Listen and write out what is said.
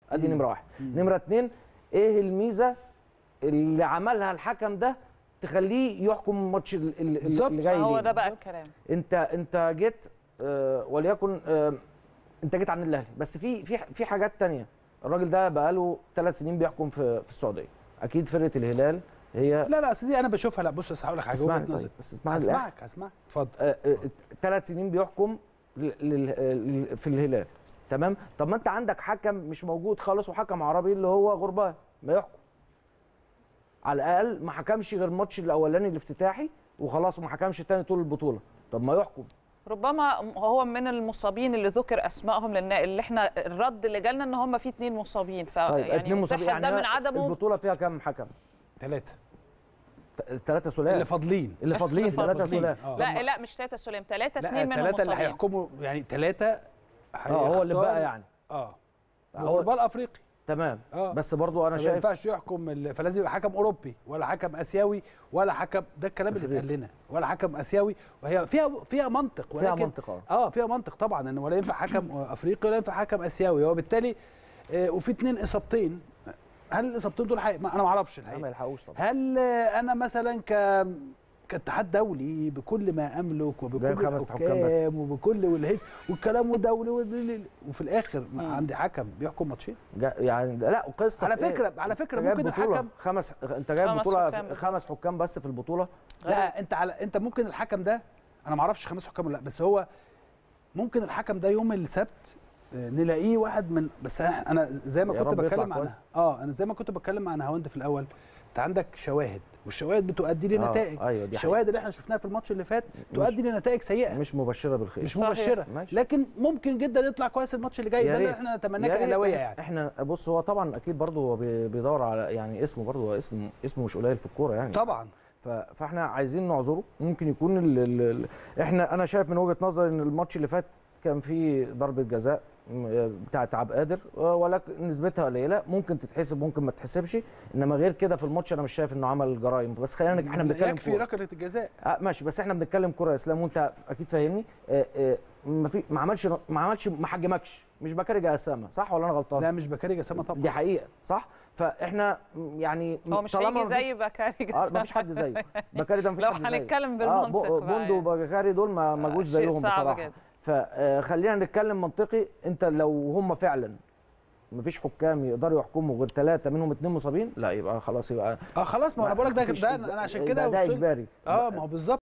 ادي نمره واحد نمره اتنين ايه الميزه اللي عملها الحكم ده تخليه يحكم الماتش ال- ال- بالظبط. اللي جاي هو ليه. ده بقى الكلام انت انت جيت آه، وليكن آه، انت جيت عن الاهلي بس في في في حاجات تانية الراجل ده بقاله ثلاث سنين بيحكم في في السعوديه اكيد فرقه الهلال هي لا لا اصل دي انا بشوفها لا بص بس هقول لك حاجه اسمعني وجهة نظري. طيب بس اسمعني للآخر. هسمعك هسمعك اتفضل ثلاث سنين بيحكم لل- لل- في الهلال تمام طب ما انت عندك حكم مش موجود خالص وحكم عربي اللي هو غربان ما يحكم على الاقل ما حكمش غير الماتش الاولاني الافتتاحي وخلاص وما حكمش تاني طول البطوله طب ما يحكم ربما هو من المصابين اللي ذكر اسمائهم لان اللي احنا الرد اللي جالنا ان هم في اثنين مصابين ف طيب يعني اتنين مصابين صحة ده من هي عدمه البطوله فيها كام حكم ثلاثه ثلاثه سلام اللي فاضلين اللي فاضلين ثلاثه فاضلين. سلام آه. لا لا مش ثلاثة سلام ثلاثة لا اثنين منهم الثلاثه اللي مصابين هيحكموا يعني ثلاثه اه هو اللي بقى يعني اه هو- هو البال افريقي تمام اه بس برضو انا ما شايف ينفعش يحكم ال- فلازم يبقى حكم اوروبي ولا حكم اسيوي ولا حكم ده الكلام اللي أفريقي. اتقال لنا ولا حكم اسيوي وهي فيها فيها منطق فيها ولكن منطق اه اه فيها منطق طبعا ان ولا ينفع حكم افريقي ولا ينفع حكم اسيوي وبالتالي آه وفي اثنين اصابتين هل الاصابتين دول حقيقة؟ ما انا ما اعرفش لا، الحقيقه ما يلحقوش طبعا هل آه، انا مثلا ك كاتحاد دولي بكل ما املك وبكل جايب خمس حكام بس. الحكام وبكل والهيس والكلام دولي وال- وفي الاخر ما مم. عندي حكم بيحكم ماتشين جا- يعني لا قصه على في إيه؟ فكره على فكره انت جايب ممكن بطولة الحكم خمس انت جايب خمس بطوله حكام بس. خمس حكام بس في البطوله لا انت على انت ممكن الحكم ده انا ما اعرفش خمس حكام ولا لا بس هو ممكن الحكم ده يوم السبت آه، نلاقيه واحد من بس أنا- انا زي ما يا كنت رب يطلع بتكلم كويس. عنها اه انا زي ما كنت بتكلم مع نهاوند في الاول انت عندك شواهد والشواهد بتؤدي آه، لنتائج ايوه دي الشواهد اللي احنا شفناها في الماتش اللي فات تؤدي لنتائج سيئه مش مبشره بالخير مش صحيح. مبشره ماشي. لكن ممكن جدا يطلع كويس الماتش اللي جاي يا ده اللي ريت. احنا نتمناه يا ريت. كاهلاويه يعني احنا بص هو طبعا اكيد برضه هو بي- بيدور على يعني اسمه برضه هو اسم اسمه مش قليل في الكوره يعني طبعا ف- فاحنا عايزين نعذره ممكن يكون ال ال ال احنا انا شايف من وجهه نظري ان الماتش اللي فات كان فيه ضربه جزاء م- بتاعت عبد قادر ولكن نسبتها قليله ممكن تتحسب ممكن ما تتحسبش انما غير كده في الماتش انا مش شايف انه عمل جرائم بس خلينا نك- احنا بنتكلم يكفي كورة. ركله الجزاء آه ماشي بس احنا بنتكلم كوره يا اسلام وانت اكيد فاهمني آه آه ما في ما عملش ما عملش ما حجمكش مش بكارج اسامه صح ولا انا غلطان لا مش بكاري جسامه طبعا دي حقيقه صح فاحنا يعني هو مش طالما هيجي مفيش- زي بكاري اه جسام. مفيش حد زيه بكاري ده مفيش لو حد زيه هنتكلم اه بالمنطق بو- بقى بوندو يعني. وبكاري دول ما ما جوش شيء زيهم صعب بصراحه جدا. فخلينا نتكلم منطقي انت لو هم فعلا مفيش حكام يقدروا يحكموا غير ثلاثه منهم اثنين مصابين لا يبقى خلاص يبقى اه خلاص ما انا بقول لك ده مفيش- ده انا عشان ده- كده ده وصلت- اجباري اه ما هو بالظبط